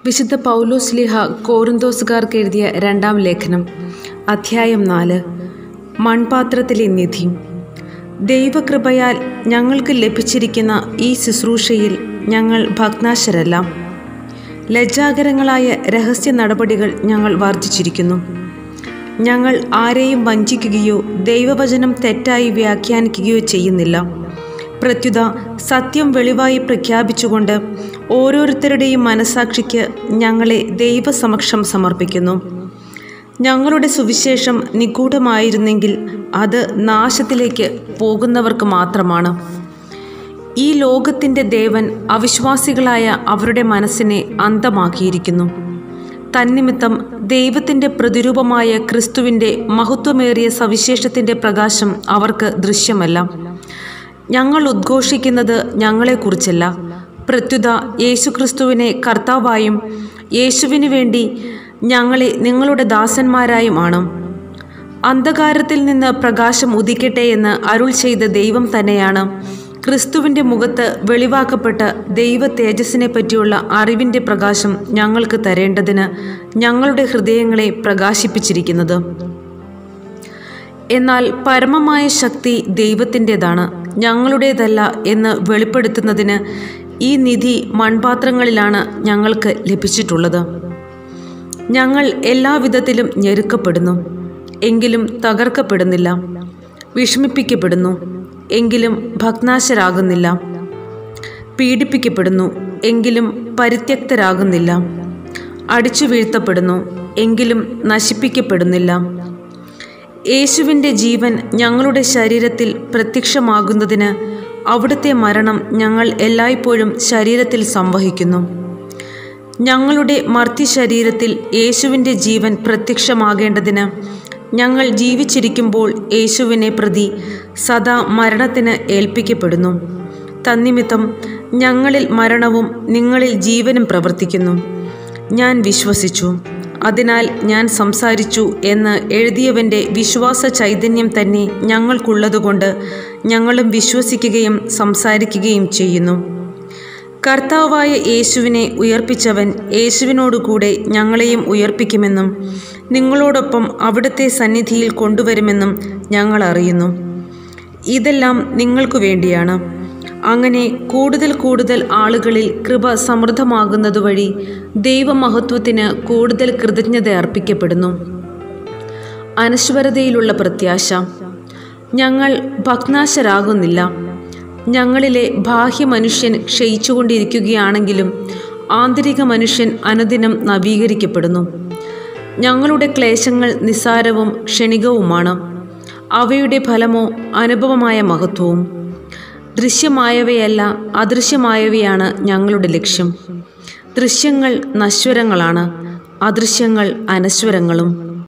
വിശുദ്ധ പൗലോസ് ലിഹ കോറിന്തോസുകാർക്ക് എഴുതിയ രണ്ടാം ലേഖനം അധ്യായം നാല് മൺപാത്രത്തിലെ നിധി ദൈവകൃപയാൽ ഞങ്ങൾക്ക് ലഭിച്ചിരിക്കുന്ന ഈ ശുശ്രൂഷയിൽ ഞങ്ങൾ ഭഗ്നാശരല്ല ലജ്ജാകരങ്ങളായ രഹസ്യ നടപടികൾ ഞങ്ങൾ വർദ്ധിച്ചിരിക്കുന്നു ഞങ്ങൾ ആരെയും വഞ്ചിക്കുകയോ ദൈവവചനം തെറ്റായി വ്യാഖ്യാനിക്കുകയോ ചെയ്യുന്നില്ല പ്രത്യുത സത്യം വെളിവായി പ്രഖ്യാപിച്ചുകൊണ്ട് ഓരോരുത്തരുടെയും മനസാക്ഷിക്ക് ഞങ്ങളെ ദൈവസമക്ഷം സമർപ്പിക്കുന്നു ഞങ്ങളുടെ സുവിശേഷം നിഗൂഢമായിരുന്നെങ്കിൽ അത് നാശത്തിലേക്ക് പോകുന്നവർക്ക് മാത്രമാണ് ഈ ലോകത്തിൻ്റെ ദേവൻ അവിശ്വാസികളായ അവരുടെ മനസ്സിനെ അന്തമാക്കിയിരിക്കുന്നു തന്നിമിത്തം ദൈവത്തിൻ്റെ പ്രതിരൂപമായ ക്രിസ്തുവിൻ്റെ മഹത്വമേറിയ സവിശേഷത്തിൻ്റെ പ്രകാശം അവർക്ക് ദൃശ്യമല്ല ഞങ്ങൾ ഉദ്ഘോഷിക്കുന്നത് ഞങ്ങളെക്കുറിച്ചല്ല പ്രത്യുത യേശുക്രിസ്തുവിനെ കർത്താവായും യേശുവിനു വേണ്ടി ഞങ്ങളെ നിങ്ങളുടെ ദാസന്മാരായും ആണ് അന്ധകാരത്തിൽ നിന്ന് പ്രകാശം ഉദിക്കട്ടെ എന്ന് അരുൾ ചെയ്ത ദൈവം തന്നെയാണ് ക്രിസ്തുവിൻ്റെ മുഖത്ത് വെളിവാക്കപ്പെട്ട ദൈവ തേജസ്സിനെ പറ്റിയുള്ള അറിവിൻ്റെ പ്രകാശം ഞങ്ങൾക്ക് തരേണ്ടതിന് ഞങ്ങളുടെ ഹൃദയങ്ങളെ പ്രകാശിപ്പിച്ചിരിക്കുന്നത് എന്നാൽ പരമമായ ശക്തി ദൈവത്തിൻ്റെതാണ് ഞങ്ങളുടേതല്ല എന്ന് വെളിപ്പെടുത്തുന്നതിന് ഈ നിധി മൺപാത്രങ്ങളിലാണ് ഞങ്ങൾക്ക് ലഭിച്ചിട്ടുള്ളത് ഞങ്ങൾ എല്ലാവിധത്തിലും ഞെരുക്കപ്പെടുന്നു എങ്കിലും തകർക്കപ്പെടുന്നില്ല വിഷമിപ്പിക്കപ്പെടുന്നു എങ്കിലും ഭഗ്നാശരാകുന്നില്ല പീഡിപ്പിക്കപ്പെടുന്നു എങ്കിലും പരിത്യക്തരാകുന്നില്ല അടിച്ചു വീഴ്ത്തപ്പെടുന്നു എങ്കിലും നശിപ്പിക്കപ്പെടുന്നില്ല യേശുവിൻ്റെ ജീവൻ ഞങ്ങളുടെ ശരീരത്തിൽ പ്രത്യക്ഷമാകുന്നതിന് അവിടുത്തെ മരണം ഞങ്ങൾ എല്ലായ്പ്പോഴും ശരീരത്തിൽ സംവഹിക്കുന്നു ഞങ്ങളുടെ മർത്യ ശരീരത്തിൽ യേശുവിൻ്റെ ജീവൻ പ്രത്യക്ഷമാകേണ്ടതിന് ഞങ്ങൾ ജീവിച്ചിരിക്കുമ്പോൾ യേശുവിനെ പ്രതി സദാ മരണത്തിന് ഏൽപ്പിക്കപ്പെടുന്നു തന്നിമിത്തം ഞങ്ങളിൽ മരണവും നിങ്ങളിൽ ജീവനും പ്രവർത്തിക്കുന്നു ഞാൻ വിശ്വസിച്ചു അതിനാൽ ഞാൻ സംസാരിച്ചു എന്ന് എഴുതിയവൻ്റെ വിശ്വാസ ചൈതന്യം തന്നെ ഞങ്ങൾക്കുള്ളതുകൊണ്ട് ഞങ്ങളും വിശ്വസിക്കുകയും സംസാരിക്കുകയും ചെയ്യുന്നു കർത്താവായ യേശുവിനെ ഉയർപ്പിച്ചവൻ യേശുവിനോടുകൂടെ ഞങ്ങളെയും ഉയർപ്പിക്കുമെന്നും നിങ്ങളോടൊപ്പം അവിടുത്തെ സന്നിധിയിൽ കൊണ്ടുവരുമെന്നും ഞങ്ങൾ അറിയുന്നു ഇതെല്ലാം നിങ്ങൾക്കു വേണ്ടിയാണ് അങ്ങനെ കൂടുതൽ കൂടുതൽ ആളുകളിൽ കൃപ സമൃദ്ധമാകുന്നതുവഴി ദൈവമഹത്വത്തിന് കൂടുതൽ കൃതജ്ഞത അർപ്പിക്കപ്പെടുന്നു അനശ്വരതയിലുള്ള പ്രത്യാശ ഞങ്ങൾ ഭഗ്നാശരാകുന്നില്ല ഞങ്ങളിലെ ബാഹ്യ മനുഷ്യൻ ക്ഷയിച്ചുകൊണ്ടിരിക്കുകയാണെങ്കിലും ആന്തരിക മനുഷ്യൻ അനുദിനം നവീകരിക്കപ്പെടുന്നു ഞങ്ങളുടെ ക്ലേശങ്ങൾ നിസ്സാരവും ക്ഷണികവുമാണ് അവയുടെ ഫലമോ അനുഭവമായ മഹത്വവും ദൃശ്യമായവയല്ല അദൃശ്യമായവയാണ് ഞങ്ങളുടെ ലക്ഷ്യം ദൃശ്യങ്ങൾ നശ്വരങ്ങളാണ് അദൃശ്യങ്ങൾ അനശ്വരങ്ങളും